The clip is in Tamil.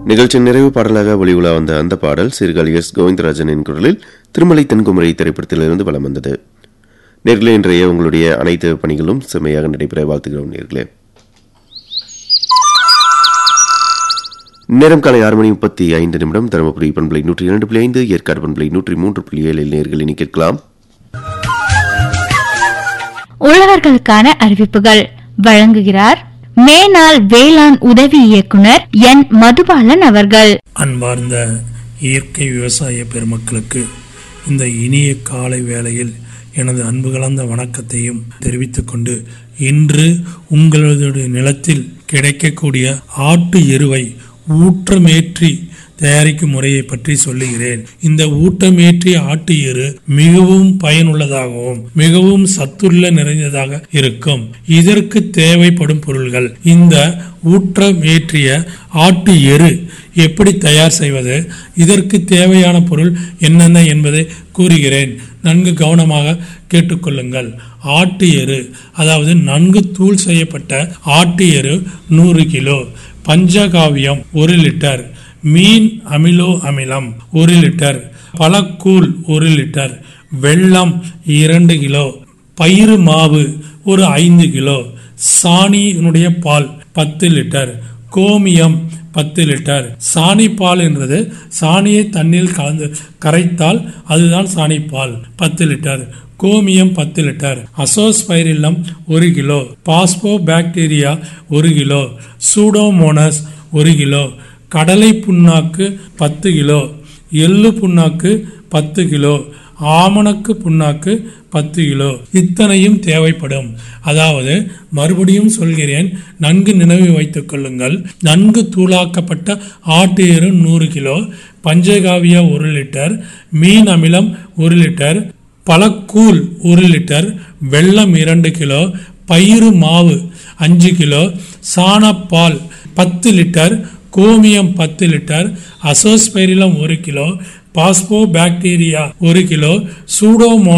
நிகழ்ச்சியின் நிறைவு பாடலாக ஒளி உலா வந்த அந்த பாடல் சீர்காழி எஸ் கோவிந்தராஜனின் குரலில் திருமலை தென்குமரி திரைப்படத்திலிருந்து வலம் வந்தது நேர்களே இன்றைய உங்களுடைய அனைத்து பணிகளும் செம்மையாக நடைபெற வாழ்த்துகிறோம் நேர்களே நேரம் காலை ஆறு மணி முப்பத்தி ஐந்து நிமிடம் தருமபுரி பண்பலை நூற்றி இரண்டு புள்ளி ஐந்து ஏற்காடு பண்பலை நூற்றி மூன்று புள்ளி ஏழில் நேர்கள் இனி கேட்கலாம் உழவர்களுக்கான அறிவிப்புகள் வழங்குகிறார் மேனாள் வேளாண் உதவி இயக்குனர் என் மதுபாலன் அவர்கள் அன்பார்ந்த இயற்கை விவசாய பெருமக்களுக்கு இந்த இனிய காலை வேளையில் எனது அன்பு கலந்த வணக்கத்தையும் தெரிவித்துக் கொண்டு இன்று உங்களது நிலத்தில் கிடைக்கக்கூடிய ஆட்டு எருவை ஊற்றமேற்றி தயாரிக்கும் முறையை பற்றி சொல்லுகிறேன் இந்த ஊட்டமேற்றி ஆட்டு எரு மிகவும் பயனுள்ளதாகவும் மிகவும் சத்துள்ள நிறைந்ததாக இருக்கும் இதற்கு தேவைப்படும் பொருள்கள் இந்த ஊற்றமேற்றிய ஆட்டு எரு எப்படி தயார் செய்வது இதற்கு தேவையான பொருள் என்னென்ன என்பதை கூறுகிறேன் நன்கு கவனமாக கேட்டுக்கொள்ளுங்கள் ஆட்டு எரு அதாவது நன்கு தூள் செய்யப்பட்ட ஆட்டு எரு நூறு கிலோ பஞ்சகாவியம் ஒரு லிட்டர் மீன் அமிலோ அமிலம் ஒரு லிட்டர் பழக்கூழ் ஒரு லிட்டர் வெல்லம் இரண்டு கிலோ பயிறு மாவு ஒரு ஐந்து கிலோ சாணியினுடைய பால் பத்து லிட்டர் கோமியம் பத்து லிட்டர் சாணி பால் என்றது சாணியை தண்ணீர் கலந்து கரைத்தால் அதுதான் சாணி பால் பத்து லிட்டர் கோமியம் பத்து லிட்டர் அசோஸ்பைரில்லம் ஒரு கிலோ பாஸ்போ பாக்டீரியா ஒரு கிலோ சூடோமோனஸ் ஒரு கிலோ கடலை புண்ணாக்கு பத்து கிலோ எள்ளு புண்ணாக்கு பத்து கிலோ ஆமணக்கு புண்ணாக்கு பத்து கிலோ இத்தனையும் தேவைப்படும் அதாவது மறுபடியும் சொல்கிறேன் நன்கு நினைவு வைத்துக் கொள்ளுங்கள் நன்கு தூளாக்கப்பட்ட ஆட்டு எரு நூறு கிலோ பஞ்சகாவியா ஒரு லிட்டர் மீன் அமிலம் ஒரு லிட்டர் பழக்கூழ் ஒரு லிட்டர் வெல்லம் இரண்டு கிலோ பயிறு மாவு அஞ்சு கிலோ சாணப்பால் பத்து லிட்டர் கோமியம் பத்து லிட்டர் அசோஸ்பைரிலம் ஒரு கிலோ பாஸ்போ பாக்டீரியா ஒரு கிலோ சூடோமோ